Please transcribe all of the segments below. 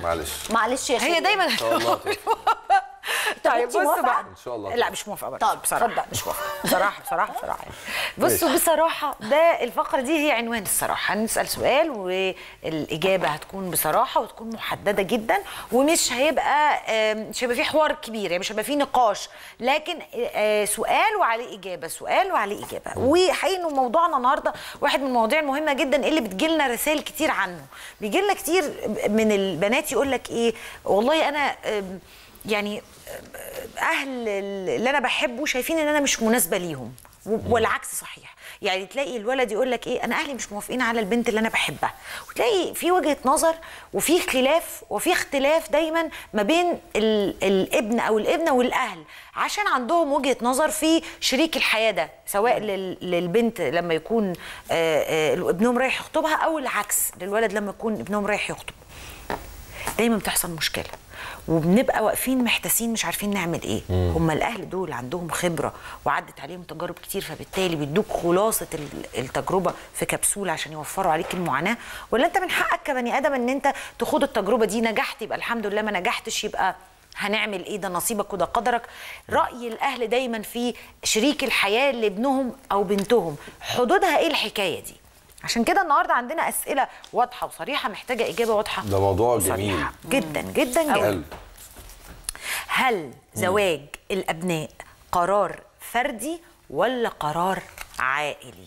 معلش معلش يا هي شيرين. دايما ان شاء الله توفي. طيب أنت بصوا موافقة؟ بقى ان شاء الله لا مش موافقه بقى طب، بصراحه اتفضل. مش موافقه بصراحه بصراحه بصراحه يعني. بصوا ماشي. بصراحه ده الفقره دي هي عنوان الصراحه هنسال سؤال والاجابه هتكون بصراحه وتكون محدده جدا ومش هيبقى آم، مش هيبقى فيه حوار كبير يعني مش هيبقى فيه نقاش لكن آه، سؤال وعليه اجابه سؤال وعليه اجابه وحقيقي انه موضوعنا النهارده واحد من المواضيع المهمه جدا اللي بتجيلنا رسائل كتير عنه بيجيلنا كتير من البنات يقول لك ايه والله انا آم، يعني اهل اللي انا بحبه شايفين ان انا مش مناسبه ليهم و- والعكس صحيح يعني تلاقي الولد يقول لك ايه انا اهلي مش موافقين على البنت اللي انا بحبها وتلاقي في وجهه نظر وفي خلاف وفي اختلاف دايما ما بين ال الابن او الابنه والاهل عشان عندهم وجهه نظر في شريك الحياه ده سواء لل للبنت لما يكون آه، آه، ابنهم رايح يخطبها او العكس للولد لما يكون ابنهم رايح يخطب دايما بتحصل مشكله وبنبقى واقفين محتاسين مش عارفين نعمل ايه هم الاهل دول عندهم خبره وعدت عليهم تجارب كتير فبالتالي بيدوك خلاصه ال- التجربه في كبسوله عشان يوفروا عليك المعاناه ولا انت من حقك كبني ادم ان انت تخوض التجربه دي نجحت يبقى الحمد لله ما نجحتش يبقى هنعمل ايه ده نصيبك وده قدرك راي الاهل دايما في شريك الحياه لابنهم او بنتهم حدودها ايه الحكايه دي عشان كده النهارده عندنا اسئله واضحه وصريحه محتاجه اجابه واضحه ده موضوع وصريحة. جميل. جدا جدا جدا حلو هل زواج الابناء قرار فردي ولا قرار عائلي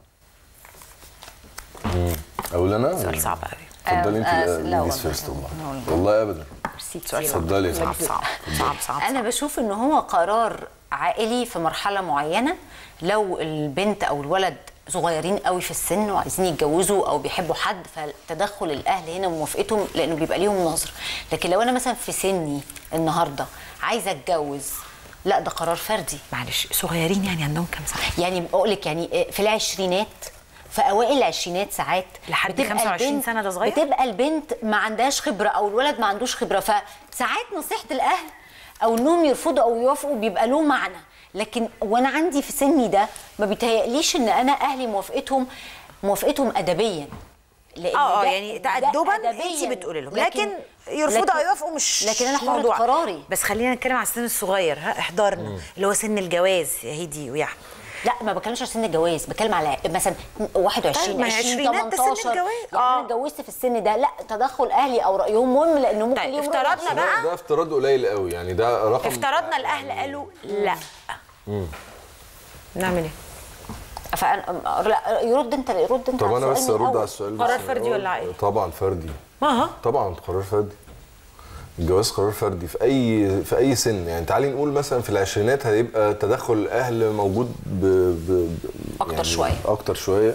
اقول انا سؤال صعب قوي اتفضلي انت آه، لا ليديز والله. فيرست والله والله ابدا سؤال صعب اتفضلي صعب صعب صعب صعب انا بشوف ان هو قرار عائلي في مرحله معينه لو البنت او الولد صغيرين قوي في السن وعايزين يتجوزوا او بيحبوا حد فتدخل الاهل هنا وموافقتهم لانه بيبقى ليهم نظر لكن لو انا مثلا في سني النهارده عايزه اتجوز لا ده قرار فردي معلش صغيرين يعني عندهم كام سنه يعني بقول لك يعني في العشرينات في اوائل العشرينات ساعات لحد بتبقى 25 البنت- سنة ده صغير؟ بتبقى البنت ما عندهاش خبره او الولد ما عندوش خبره فساعات نصيحه الاهل او انهم يرفضوا او يوافقوا بيبقى له معنى لكن وانا عندي في سني ده ما بيتهيأليش ان انا اهلي موافقتهم موافقتهم ادبيا لأن اه اه ده- يعني ده تأدبا أدبياً. انت بتقولي لهم لكن يرفضوا لكن- او يوافقوا مش لكن انا حرة موضوع. قراري بس خلينا نتكلم على السن الصغير ها احضرنا اللي هو سن الجواز يا هيدي ويا احمد لا ما بتكلمش على سن الجواز بتكلم على مثلا 21 طيب، ما هي 20 عشرينات ده سن 18 الجواز. يعني آه. انا اتجوزت في السن ده لا تدخل اهلي او رايهم مهم لانه ممكن طيب، ليهم افترضنا رأي. بقى ده افتراض قليل قوي يعني ده رقم افترضنا الاهل قالوا لا نعمل ايه فأنا لا يرد انت يرد انت طب على انا بس السؤال من ارد على الأول. السؤال قرار بس فردي الأول. ولا عائلي؟ طبعا فردي اها طبعا قرار فردي الجواز قرار فردي في اي في اي سن يعني تعالي نقول مثلا في العشرينات هيبقى تدخل الاهل موجود ب ب ب- أكتر شوية. اكتر شويه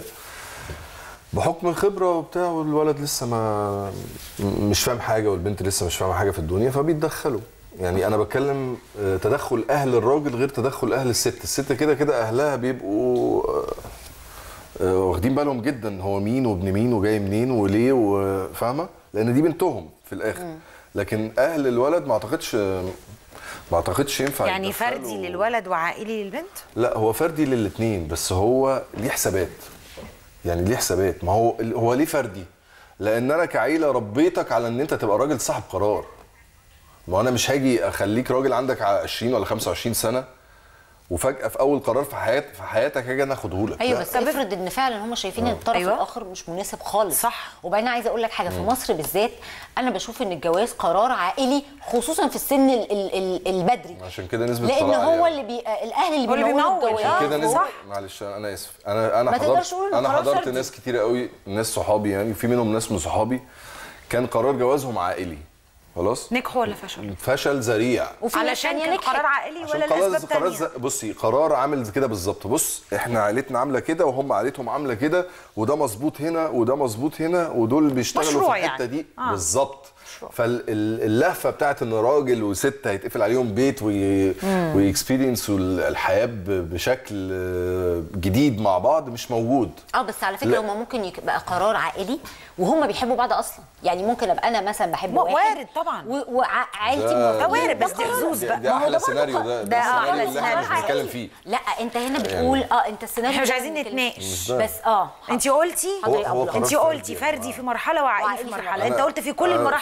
بحكم الخبره وبتاع والولد لسه ما م- مش فاهم حاجه والبنت لسه مش فاهمه حاجه في الدنيا فبيتدخلوا يعني انا بتكلم آه، تدخل اهل الراجل غير تدخل اهل الست الست كده كده اهلها بيبقوا آه، آه، واخدين بالهم جدا هو مين وابن مين وجاي منين وليه وفاهمه لان دي بنتهم في الاخر لكن اهل الولد ما اعتقدش ما اعتقدش ينفع يعني يتدخلوا. فردي للولد وعائلي للبنت لا هو فردي للاثنين بس هو ليه حسابات يعني ليه حسابات ما هو هو ليه فردي لان انا كعيله ربيتك على ان انت تبقى راجل صاحب قرار ما انا مش هاجي اخليك راجل عندك 20 ولا 25 سنه وفجاه في اول قرار في حياتك في حياتك هاجي انا اخده لك ايوه لا. بس افرض ان فعلا هم شايفين ان الطرف أيوة. الاخر مش مناسب خالص صح. وبعدين عايزه اقول لك حاجه في مصر بالذات انا بشوف ان الجواز قرار عائلي خصوصا في السن ال ال ال البدري عشان كده نسبه لان الطلاق هو عالية. اللي بي... الاهل اللي هو اللي بيمولوا بيمول. الجواز عشان كده نسبة صح. معلش انا اسف انا انا ما تقدرش حضرت تقول إنه انا قرار حضرت فردي. ناس كتير قوي ناس صحابي يعني وفي منهم ناس من صحابي كان قرار جوازهم عائلي خلاص نجحوا ولا فشلوا فشل ذريع وفي ناس علشان تانية كان نجحت. قرار عائلي عشان ولا قرار لاسباب قرار تانية ز- بصي قرار عامل كده بالظبط بص احنا عائلتنا عامله كده وهم عائلتهم عامله كده وده مظبوط هنا وده مظبوط هنا ودول بيشتغلوا مشروع في الحته يعني. دي آه. بالظبط فاللهفه بتاعت ان راجل وست هيتقفل عليهم بيت وي... ويكسبيرينسوا الحياه ب- بشكل آه، جديد مع بعض مش موجود اه بس على فكره لا. هما ممكن يبقى قرار عائلي وهم بيحبوا بعض اصلا يعني ممكن ابقى انا مثلا بحب م- واحد وارد طبعا. و- وعائلتي ده- ده وارد بس ده دي قرار. حظوظ دي, بقى. دي ما هو احلى ده برضه سيناريو ق- ده ده ده أحلى السيناريو اللي احنا مش سيناريو. بنتكلم فيه لا انت هنا بتقول اه انت السيناريو احنا مش ده عايزين بنتكلم نتناقش. فيه. مش ده. بس اه انت قلتي هو- هو هو قرار انت فردي قلتي يا فردي جماعة. في مرحله وعائلي وعائلي في في مرحله مرحلة. انت قلت في كل أنا المراحل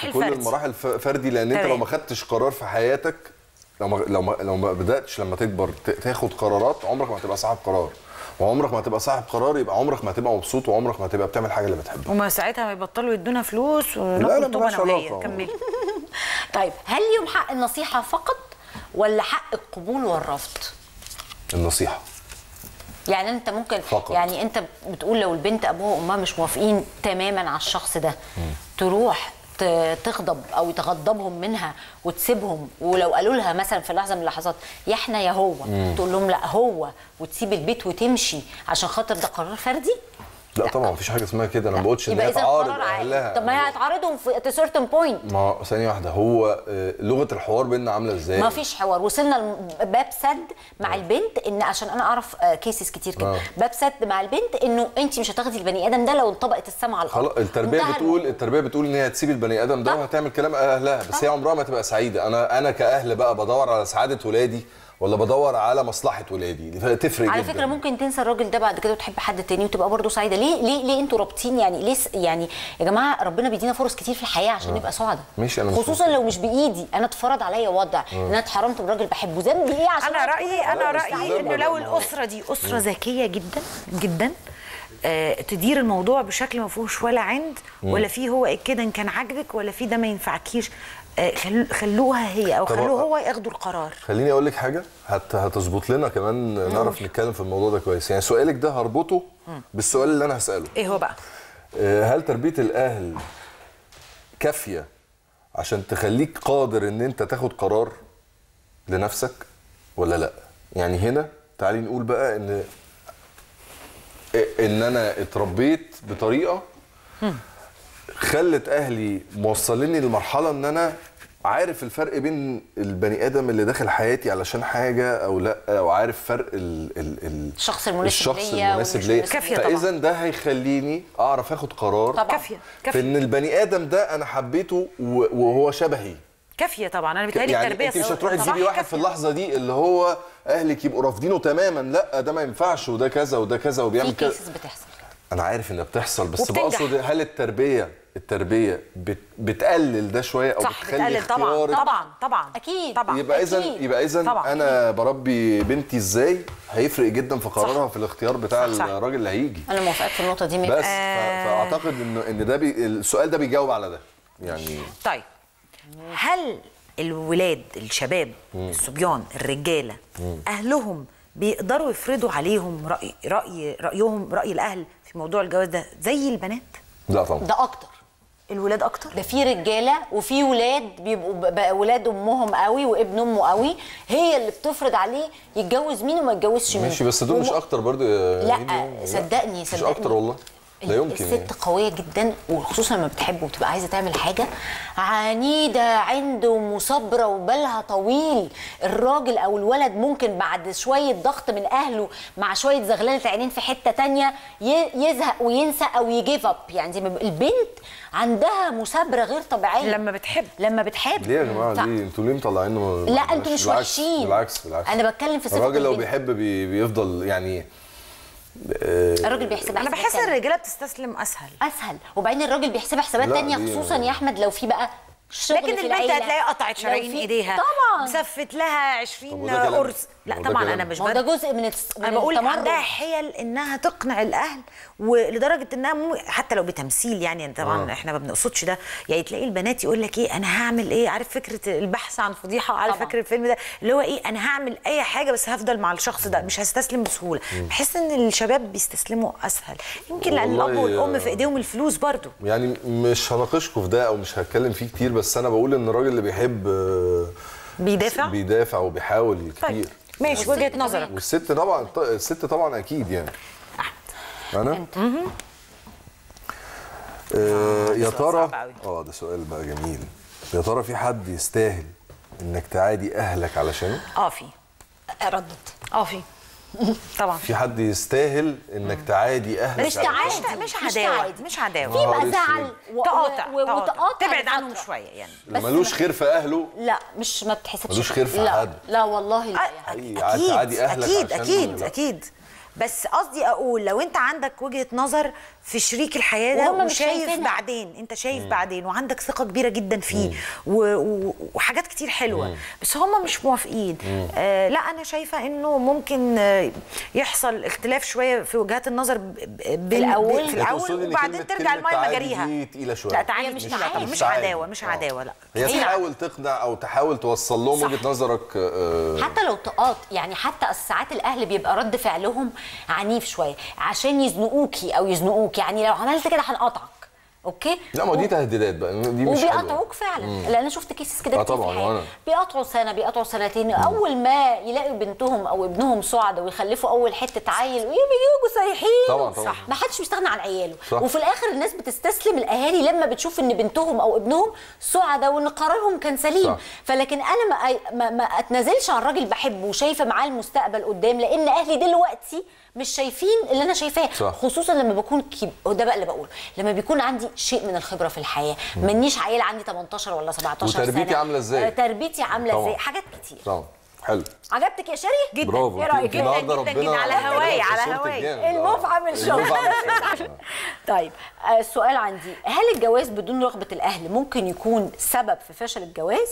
في كل فردي. المراحل ف- فردي لان انت تمام. لو ما خدتش قرار في حياتك لو ما لو ما لو ما بداتش لما تكبر ت- تاخد قرارات عمرك ما هتبقى صاحب قرار وعمرك ما هتبقى صاحب قرار يبقى عمرك ما هتبقى مبسوط وعمرك ما هتبقى بتعمل الحاجه اللي بتحبها وما ساعتها ما يبطلوا يدونا فلوس لا، وناكل طوبه ملهاش انا وهي علاقة. كملي طيب هل ليهم حق النصيحه فقط ولا حق القبول والرفض النصيحه يعني انت ممكن فقط. يعني انت بتقول لو البنت ابوها وامها مش موافقين تماما على الشخص ده تروح ت- تغضب او تغضبهم منها وتسيبهم ولو قالوا لها مثلا في لحظه من اللحظات يا احنا يا هو تقول لهم لا هو وتسيب البيت وتمشي عشان خاطر ده قرار فردي لا طبعا مفيش حاجه اسمها كده انا ما بقولش ان يبقى هي اذا تعارض القرار عادي اهلها طب ما هي هتعارضهم في at a certain point ما هو ثانيه واحده هو آه، لغه الحوار بيننا عامله ازاي ما فيش حوار وصلنا لباب سد مع البنت ان عشان انا اعرف كيسز كتير كده آه. باب سد مع البنت انه انت مش هتاخدي البني ادم ده لو انطبقت السما على الارض خلاص التربيه انتهى بتقول التربيه بتقول ان هي هتسيب البني ادم ده طبعا. وهتعمل كلام اهلها بس هي عمرها ما تبقى سعيده انا انا كاهل بقى بدور على سعاده ولادي ولا بدور على مصلحه ولادي دي تفرق على جدا فكره ممكن تنسى الراجل ده بعد كده وتحب حد تاني وتبقى برضه سعيده ليه ليه ليه انتوا رابطين يعني ليه س- يعني يا جماعه ربنا بيدينا فرص كتير في الحياه عشان نبقى سعداء ماشي، أنا مش خصوصا لو مش بايدي انا اتفرض عليا وضع ان انا اتحرمت من راجل بحبه ذنبي ايه عشان انا أكون رايي انا لا، بس رايي لا، انه ما- لو ما هو- الاسره دي اسره ذكيه جدا جدا آه تدير الموضوع بشكل ما فيهوش ولا عند ولا فيه هو كده ان كان عاجبك ولا فيه ده ما ينفعكيش آه خل- خلوها هي او طب خلوه أ- هو ياخدوا القرار خليني اقول لك حاجه هت هتظبط لنا كمان نعرف نتكلم في الموضوع ده كويس يعني سؤالك ده هربطه بالسؤال اللي انا هساله ايه هو بقى آه، هل تربيه الاهل كافيه عشان تخليك قادر ان انت تاخد قرار لنفسك ولا لا يعني هنا تعالي نقول بقى ان ان انا اتربيت بطريقه خلت اهلي موصليني لمرحله ان انا عارف الفرق بين البني ادم اللي داخل حياتي علشان حاجه او لا او عارف فرق ال ال ال الشخص المناسب الشخص ليا المناسب والمش ليا مناسب كافية طبعاً. فاذا ده هيخليني اعرف اخد قرار طبعاً. كافيه في كافيه ان البني ادم ده انا حبيته و- وهو شبهي كافيه طبعا انا بيتهيألي يعني التربيه انت مش الصح- هتروحي صح تجيبي واحد في كافية. اللحظه دي اللي هو اهلك يبقوا رافضينه تماما لا ده ما ينفعش وده كذا وده كذا في وبيعمل كذا كيسز بتحصل انا عارف انها بتحصل بس وبتنجح. بقصد هل التربيه التربيه بت بتقلل ده شويه او صح بتخلي بتقلل طبعا اختيارك طبعا طبعا أكيد. طبعا يبقى اذا أكيد. يبقى اذا طبعاً. انا بربي بنتي ازاي هيفرق جدا في قرارها في الاختيار بتاع صح، صح. الراجل اللي هيجي انا موافقاك في النقطه دي بس مية ف- فاعتقد ان ان ده بي السؤال ده بيجاوب على ده يعني طيب هل الولاد الشباب الصبيان الرجاله اهلهم بيقدروا يفرضوا عليهم راي راي رايهم راي الاهل في موضوع الجواز ده زي البنات لا طبعا ده اكتر الولاد اكتر ده في رجاله وفي ولاد بيبقوا ب- بقى ولاد امهم قوي وابن امه قوي هي اللي بتفرض عليه يتجوز مين وما يتجوزش مين ماشي بس دول مش وم- اكتر برضو يا لا هيدي يعني. صدقني مش صدقني اكتر والله لا يمكن يعني. الست قوية جدا وخصوصا لما بتحب وتبقى عايزة تعمل حاجة عنيدة عنده ومصابرة وبالها طويل الراجل أو الولد ممكن بعد شوية ضغط من أهله مع شوية زغللة عينين في حتة تانية ي- يزهق وينسى أو يجيف اب يعني زي ما بيقول- البنت عندها مثابرة غير طبيعية لما بتحب لما بتحب ليه يا جماعه ف- ليه انتوا ليه مطلعينه لا انتوا مش بالعكس- وحشين بالعكس بالعكس انا بتكلم في صفة الراجل لو البنت. بيحب بي بيفضل يعني آه، الراجل بيحسبها انا حسابات بحس تانية. الرجاله بتستسلم اسهل اسهل وبعدين الراجل بيحسبها حسابات لا، تانية دي- خصوصا يا احمد لو في بقى شغل لكن في البنت العيلة. هتلاقي قطعت لو شرايين في- ايديها طبعا مسفت لها طب 20 وده كلام- قرص لا وده طبعا كلام. انا مش ما هو ده بد- جزء من الس- من انا بقول التمرد. عندها حيل انها تقنع الاهل ولدرجه انها مو حتى لو بتمثيل يعني يعني طبعا آه. احنا ما بنقصدش ده يعني تلاقي البنات يقول لك ايه انا هعمل ايه عارف فكره البحث عن فضيحه عارف طبعاً. فاكر الفيلم ده اللي هو ايه انا هعمل اي حاجه بس هفضل مع الشخص ده مش هستسلم بسهوله بحس ان الشباب بيستسلموا اسهل يمكن لان الاب والله، والام في آه. ايديهم الفلوس برضو يعني مش هناقشكم في ده او مش هتكلم فيه كتير بس انا بقول ان الراجل اللي بيحب آه، بيدافع بيدافع وبيحاول كتير طيب ماشي وجهه نظرك والست طبعا الست طبعا اكيد يعني انا آه يا سؤال ترى صعب أوي. اه ده سؤال بقى جميل يا ترى في حد يستاهل انك تعادي اهلك علشانه اه في ردت اه في طبعا في حد يستاهل انك تعادي اهلك مش علشانه؟ تعادي مش مش عداوه تعادي. مش عداوه في نهار بقى أسود. زعل و- تقاطع و- تقاطع وتقاطع تبعد لفترة. عنهم شويه يعني بس ملوش ما- خير في اهله لا مش ما بتحسبش ملوش خير في لا حد. لا والله لا يا حبيبي. حقيقي عادي- عادي اهلك اكيد عشان اكيد لا. اكيد بس قصدي اقول لو انت عندك وجهه نظر في شريك الحياه ده وهم مش وشايف شايفينها. بعدين انت شايف بعدين وعندك ثقه كبيره جدا فيه و... و... وحاجات كتير حلوه بس هم مش موافقين آه لا انا شايفه انه ممكن آه يحصل اختلاف شويه في وجهات النظر ب... ب... بين- الأول؟ في يعني الاول تقصدي إن وبعدين كلمة- ترجع كلمة المايه تعادي مجاريها دي تقيله شويه لا تعالي هي مش مش تعادي. مش تعادي. عداوه مش آه. عداوه لا هي هي- تحاول تقنع او تحاول توصل لهم صح. وجهه نظرك آه، حتى لو تقاط يعني حتى ساعات الاهل بيبقى رد فعلهم عنيف شويه عشان يزنقوكي او يزنقوك يعني لو عملت كده هنقطعك اوكي لا ما هو دي تهديدات بقى دي مش حلوة. وبيقطعوك فعلا لان انا شفت كيسز كده آه كتير في طبعاً، الحياه وأنا- بيقطعوا سنه بيقطعوا سنتين اول ما يلاقوا بنتهم او ابنهم سعداء ويخلفوا اول حته عيل ويجوا صايحين طبعاً، طبعاً. صح ما حدش بيستغنى عن عياله صح. وفي الاخر الناس بتستسلم الاهالي لما بتشوف ان بنتهم او ابنهم سعداء وان قرارهم كان سليم صح. فلكن انا ما ما, ما اتنازلش عن راجل بحبه وشايفه معاه المستقبل قدام لان اهلي دلوقتي مش شايفين اللي انا شايفاه صح. خصوصا لما بكون كيب وده بقى اللي بقوله لما بيكون عندي شيء من الخبره في الحياه منيش عيل عندي 18 ولا 17 سنه وتربيتي عاملة إزاي؟ آه، تربيتي عامله طبعاً. ازاي حاجات كتير طبعا حلو عجبتك يا شيري جدا برافو ايه رايك جدا النهارده جدا ربنا جدا على هواي على صورتك هواي جامد. آه. المفعم الشغل. المفعم الشغل. طيب آه، السؤال عندي هل الجواز بدون رغبه الاهل ممكن يكون سبب في فشل الجواز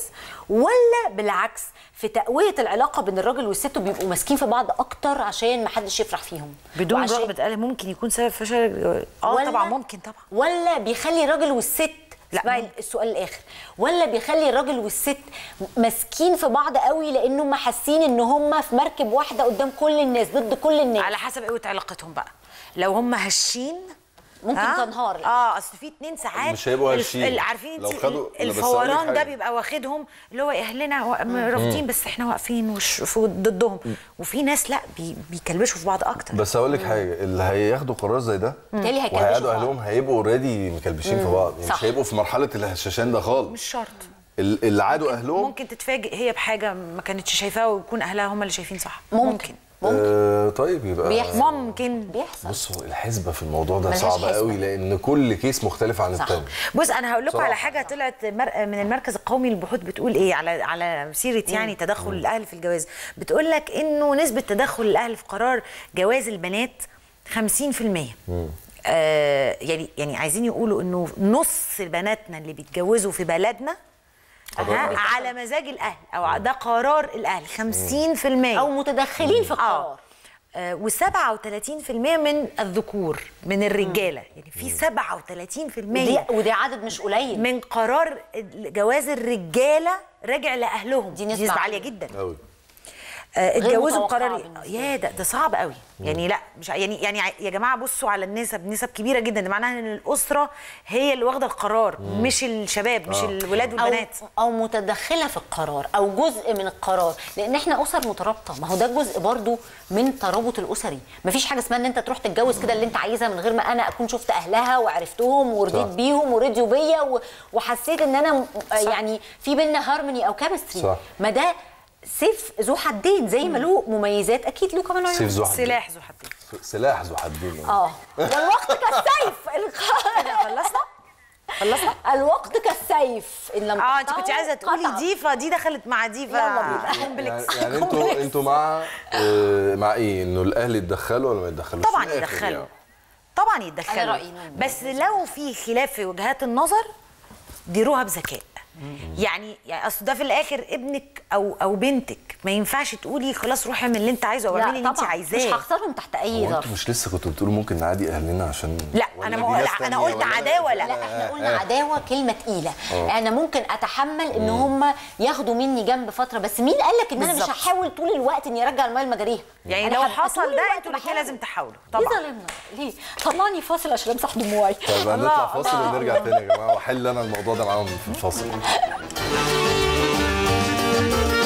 ولا بالعكس في تقويه العلاقه بين الراجل والست وبيبقوا ماسكين في بعض اكتر عشان ما حدش يفرح فيهم بدون وعشان- رغبه اهل ممكن يكون سبب فشل الجواز. اه ولا- طبعا ممكن طبعا ولا بيخلي الراجل والست لا، اسمعي ممكن. السؤال الاخر ولا بيخلي الراجل والست ماسكين في بعض قوي لانهم حاسين ان هم في مركب واحده قدام كل الناس ضد كل الناس على حسب قوه علاقتهم بقى لو هم هشين ممكن ها؟ تنهار. اه اصل في اتنين ساعات مش هيبقوا الف- هشين. اللي عارفين لو انت خدوا- ال- لا، بس أقول لك الفوران ده حاجة. بيبقى واخدهم اللي هو اهلنا وا- م- رافضين بس احنا واقفين وش في- ضدهم وفي ناس لا بي بيكلبشوا في بعض اكتر بس اقول لك حاجه اللي هياخدوا قرار زي ده بالتالي هيكلبشوا وهيقعدوا بعض. اهلهم هيبقوا اوريدي مكلبشين في بعض يعني صح. مش هيبقوا في مرحله الهشاشان ده خالص مش شرط ال- اللي عادوا اهلهم ممكن تتفاجئ هي بحاجه ما كانتش شايفاها ويكون اهلها هم اللي شايفين صح ممكن ممكن آه طيب يبقى بيحصل. ممكن بيحصل بصوا الحسبه في الموضوع ده ملهاش صعبه حسبة. قوي لان كل كيس مختلف عن صح. التاني بص انا هقول لكم صراحة. على حاجه طلعت مر... من المركز القومي للبحوث بتقول ايه على على سيره يعني تدخل الاهل في الجواز بتقول لك انه نسبه تدخل الاهل في قرار جواز البنات 50% آه يعني يعني عايزين يقولوا انه نص بناتنا اللي بيتجوزوا في بلدنا قرار ها، الأهل. على مزاج الاهل او ده قرار الاهل 50% او متدخلين في القرار و37% من الذكور من الرجاله يعني في 37% ودي ودي عدد مش قليل من قرار جواز الرجاله راجع لاهلهم دي نسبة عاليه عالية. جدا قوي آه، غير اتجوزوا متوقعة بقرار بالنسبة يا ده ده صعب قوي يعني لا مش ع- يعني يعني ع- يا جماعه بصوا على النسب نسب كبيره جدا ده معناها ان الاسره هي اللي واخده القرار مش الشباب مش الولاد والبنات او او متدخله في القرار او جزء من القرار لان احنا اسر مترابطه ما هو ده جزء برضو من الترابط الاسري ما فيش حاجه اسمها ان انت تروح تتجوز كده اللي انت عايزها من غير ما انا اكون شفت اهلها وعرفتهم ورضيت صح. بيهم ورضيوا بيا و- وحسيت ان انا م- يعني في بينا هارموني او كيمستري صح. ما ده سيف ذو حدين زي ما له مميزات اكيد له كمان عيوب سيف ذو حدين سلاح ذو حدين سلاح ذو حدين اه والوقت كالسيف خلصنا خلصنا الوقت كالسيف ان لم اه انت تقطعه كنت عايزه تقولي قطع. دي فدي دخلت مع دي ف يلا بينا. كومبلكس يعني, يعني انتوا انتوا مع آه مع ايه انه الاهل يتدخلوا ولا ما يتدخلوش طبعا في الآخر يدخلوا يعني. طبعا يتدخلوا أنا رأيي إنهم بس لو في خلاف في وجهات النظر ديروها بذكاء يعني يعني اصل ده في الاخر ابنك او او بنتك ما ينفعش تقولي خلاص روحي اعمل اللي انت عايزه واعملي اللي لا انت طبعا مش عايزاه هخسرهم تحت اي هو ظرف انتوا مش لسه كنتوا بتقولوا ممكن نعادي اهلنا عشان لا، ولا أنا دي ما- ناس لا، أنا تانية قلت ولا عداوة، لا. لا احنا قلنا عداوه كلمه تقيله انا ممكن اتحمل ان هم ياخدوا مني جنب فتره بس مين قال لك ان انا مش بالظبط. هحاول طول الوقت اني ارجع الميه لمجاريها يعني أنا لو هبقى حصل طول ده الوقت انتوا الاثنين بحاول. لازم تحاولوا ليه طبعا ظالمنا ليه طلعني فاصل عشان امسح دموعي طيب هنطلع فاصل ونرجع تاني يا جماعه واحل انا الموضوع ده معاهم في الفاصل